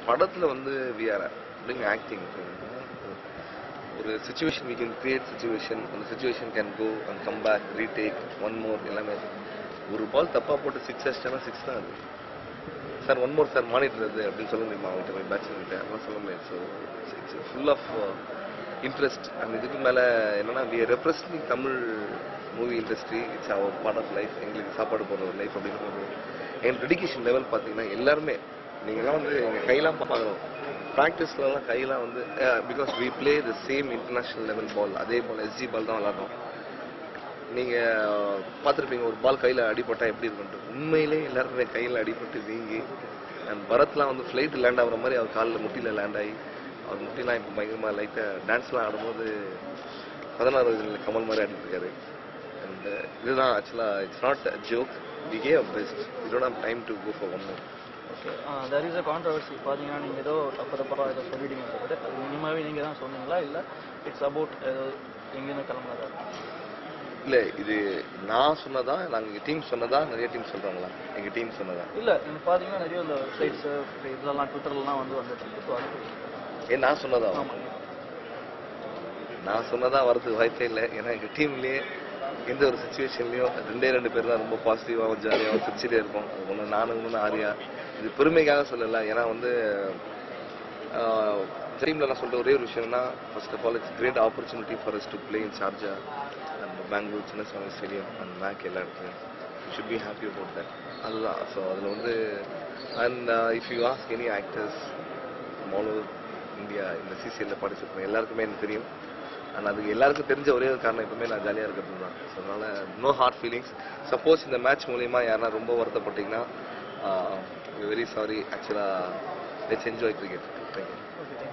படத்தில் வந்து we are doing acting ஒரு situation we can create situation அந்த situation can go and come back retake one more எல்லாமே ஒரு பால் தப்பாக போட்டு சிக்ஸ் அடிச்சிட்டா சிக்ஸ் தான் அது sir one more sir monitor அது அப்படின்னு சொல்ல முடியுமா அவங்ககிட்ட போய் பேட்ஸ்மேன் கிட்ட அதெல்லாம் சொல்ல முடியாது so it's full of interest and இதுக்கு மேலே என்னன்னா we representing Tamil movie industry it's our part of life எங்களுக்கு சாப்பாடு போடுற ஒரு லைஃப் அப்படின்னு போது என் டெடிகேஷன் லெவல் பார்த்தீங்கன்னா எல்லாருமே நீங்கள்லாம் வந்து எங்கள் கையெல்லாம் பார்க்கணும் ப்ராக்டிஸ்லலாம் கையெல்லாம் வந்து because we play the same international level ball அதே பால் எஸ்ஜி பால் தான் விளாட்றோம் நீங்கள் பார்த்துருப்பீங்க ஒரு பால் கையில் அடிபட்டால் எப்படி இருக்குன்ட்டு உண்மையிலே எல்லாருமே கையில் அடிபட்டு வீங்கி அண்ட் பரத்லாம் வந்து ஃப்ளைட் லேண்ட் ஆகுற மாதிரி அவர் காலில் முட்டியில் லேண்ட் ஆகி அவர் முட்டிலாம் இப்போ பயங்கரமாக லைட்டாக டான்ஸ்லாம் ஆடும்போது பதினாறு வயதுல கமல் மாதிரி ஆடிட்டு இருக்காரு அண்ட் இதுதான் ஆக்சுவலாக it's not a joke we keep up best we don't have time to go for one more okay there is a controversy பார்த்தீங்கன்னா நீங்கள் ஏதோ தப்பு தப்பாக ஏதோ சொல்லிட்டீங்க தவிர அது மினிமாவே நீங்கள் தான் சொன்னீங்களா இல்லை இட்ஸ் அபவுட் ஏதோ எங்கேருந்து கிளம்புனதா இல்லை இது நான் சொன்னதா நாங்கள் டீம் சொன்னதா நிறைய டீம் சொல்கிறாங்களா எங்கள் டீம் சொன்னதா இல்லை நீங்கள் பார்த்தீங்கன்னா நிறைய இந்த வெப்சைட்ஸு இதெல்லாம் ட்விட்டர்லாம் வந்து வந்துட்டு இருக்கு ஸோ அது ஏன் நான் சொன்னதா ஆமாம் நான் சொன்னதா வரதுக்கு வாய்ப்பே இல்லை ஏன்னா எங்கள் டீம்லேயே எந்த ஒரு சுச்சுவேஷன்லையும் ரெண்டே ரெண்டு பேர் தான் ரொம்ப பாசிட்டிவாகவும் ஜாலியாகவும் சிரிச்சிட்டே இருப்போம் அது ஒன்று நானும் இன்னொன்று ஆரியா இது பெருமைக்காக சொல்லலை ஏன்னா வந்து டீமில் நான் சொல்கிற ஒரே ஒரு விஷயம்னா first of all it's great opportunity for us to play in Sharjah and Bangalore Chinnaswamy stadium and make எல்லா இடத்துலையும் should be happy about that அதுதான் ஸோ அதில் வந்து and if you ask any actors all over India இந்த சிசிஎல்ல participate எல்லாருக்குமே எனக்கு தெரியும் அண்ட் அதுக்கு எல்லாருக்கும் தெரிஞ்ச ஒரே ஒரு காரணம் எப்பவுமே நான் ஜாலியாக இருக்கிறது தான் ஸோ அதனால நோ ஹார்ட் ஃபீலிங்ஸ் சப்போஸ் இந்த மேட்ச் மூலியமா யாருன்னா ரொம்ப வருத்தப்பட்டீங்கன்னா வெரி சாரி ஆக்சுவலாக let's enjoy cricket thank you okay